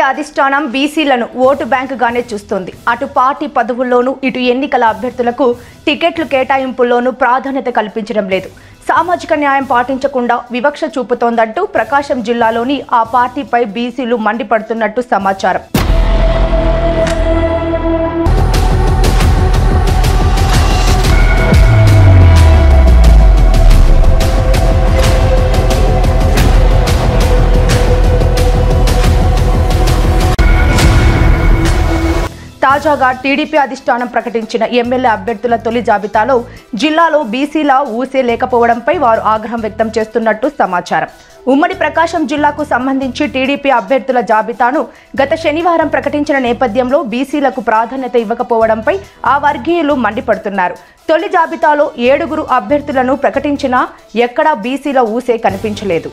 అధిష్టానం బీసీలను ఓటు బ్యాంకుగానే చూస్తోంది అటు పార్టీ పదవుల్లోనూ ఇటు ఎన్నికల అభ్యర్థులకు టికెట్లు కేటాయింపుల్లోనూ ప్రాధాన్యత కల్పించడం లేదు సామాజిక న్యాయం పాటించకుండా వివక్ష చూపుతోందంటూ ప్రకాశం జిల్లాలోని ఆ పార్టీపై బీసీలు మండిపడుతున్నట్టు సమాచారం తాజాగా టీడీపీ అధిష్టానం ప్రకటించిన ఎమ్మెల్యే అభ్యర్థుల తొలి జాబితాలో జిల్లాలో బీసీల ఊసే లేకపోవడంపై వారు ఆగ్రహం వ్యక్తం చేస్తున్నట్టు సమాచారం ఉమ్మడి ప్రకాశం జిల్లాకు సంబంధించి టీడీపీ అభ్యర్థుల జాబితాను గత శనివారం ప్రకటించిన నేపథ్యంలో బీసీలకు ప్రాధాన్యత ఇవ్వకపోవడంపై ఆ వర్గీయులు మండిపడుతున్నారు తొలి జాబితాలో ఏడుగురు అభ్యర్థులను ప్రకటించినా ఎక్కడా బీసీల ఊసే కనిపించలేదు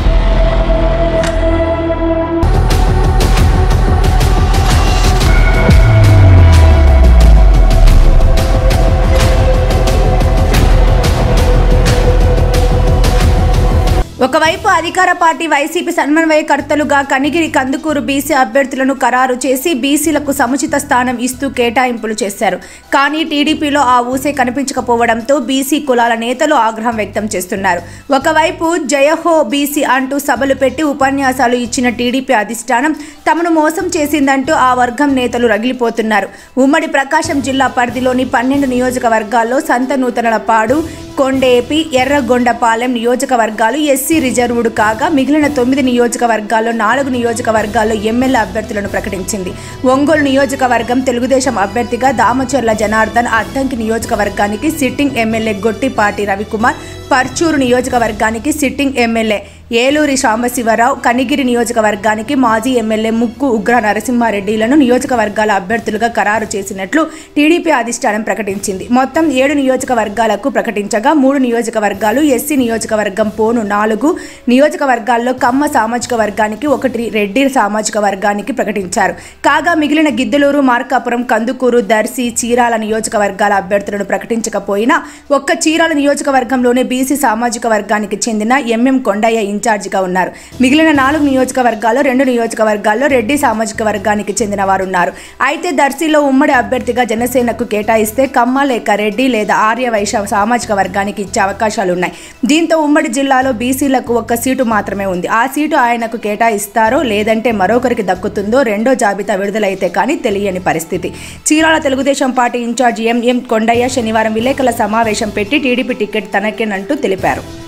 ఒకవైపు అధికార పార్టీ వైసీపీ సమన్వయకర్తలుగా కనిగిరి కందుకూరు బీసీ అభ్యర్థులను ఖరారు చేసి బీసీలకు సముచిత స్థానం ఇస్తూ కేటాయింపులు చేశారు కానీ టీడీపీలో ఆ ఊసే కనిపించకపోవడంతో బీసీ కులాల నేతలు ఆగ్రహం వ్యక్తం చేస్తున్నారు ఒకవైపు జయహో బీసీ అంటూ సభలు పెట్టి ఉపన్యాసాలు ఇచ్చిన టీడీపీ అధిష్టానం తమను మోసం చేసిందంటూ ఆ వర్గం నేతలు రగిలిపోతున్నారు ఉమ్మడి ప్రకాశం జిల్లా పరిధిలోని పన్నెండు నియోజకవర్గాల్లో సంత నూతనలపాడు కొండేపి ఎర్రగొండపాలెం నియోజకవర్గాలు ఎస్సీ రిజర్వుడు కాగా మిగిలిన తొమ్మిది నియోజకవర్గాల్లో నాలుగు నియోజకవర్గాల్లో ఎమ్మెల్యే అభ్యర్థులను ప్రకటించింది ఒంగోలు నియోజకవర్గం తెలుగుదేశం అభ్యర్థిగా దామచర్ల జనార్దన్ అద్దంకి నియోజకవర్గానికి సిట్టింగ్ ఎమ్మెల్యే గొట్టిపాటి రవికుమార్ పర్చూరు నియోజకవర్గానికి సిట్టింగ్ ఎమ్మెల్యే ఏలూరి సాంబశివరావు కనిగిరి నియోజకవర్గానికి మాజీ ఎమ్మెల్యే ముక్కు ఉగ్ర నరసింహారెడ్డిలను నియోజకవర్గాల అభ్యర్థులుగా ఖరారు చేసినట్లు టీడీపీ అధిష్టానం ప్రకటించింది మొత్తం ఏడు నియోజకవర్గాలకు ప్రకటించగా మూడు నియోజకవర్గాలు ఎస్సీ నియోజకవర్గం పోను నాలుగు నియోజకవర్గాల్లో కమ్మ సామాజిక వర్గానికి ఒకటి రెడ్డి సామాజిక వర్గానికి ప్రకటించారు కాగా మిగిలిన గిద్దలూరు మార్కాపురం కందుకూరు దర్శి చీరాల నియోజకవర్గాల అభ్యర్థులను ప్రకటించకపోయినా ఒక్క చీరాల నియోజకవర్గంలోనే బీసీ సామాజిక వర్గానికి చెందిన ఎంఎం కొండయ్య ఇన్ఛార్జిగా ఉన్నారు మిగిలిన నాలుగు నియోజకవర్గాల్లో రెండు నియోజకవర్గాల్లో రెడ్డి సామాజిక వర్గానికి చెందిన వారు ఉన్నారు అయితే దర్శిలో ఉమ్మడి అభ్యర్థిగా జనసేనకు కేటాయిస్తే కమ్మ లేక రెడ్డి లేదా ఆర్య వైశ్య సామాజిక వర్గానికి ఇచ్చే అవకాశాలు ఉన్నాయి దీంతో ఉమ్మడి జిల్లాలో బీసీలకు ఒక్క సీటు మాత్రమే ఉంది ఆ సీటు ఆయనకు కేటాయిస్తారో లేదంటే మరొకరికి దక్కుతుందో రెండో జాబితా విడుదలైతే కానీ తెలియని పరిస్థితి Chirala Telugu Desam party in-charge MM Kondaiah శనివారం విలేకరుల సమావేశం పెట్టి టీడీపీ టికెట్ తనకేనంటూ తెలిపారు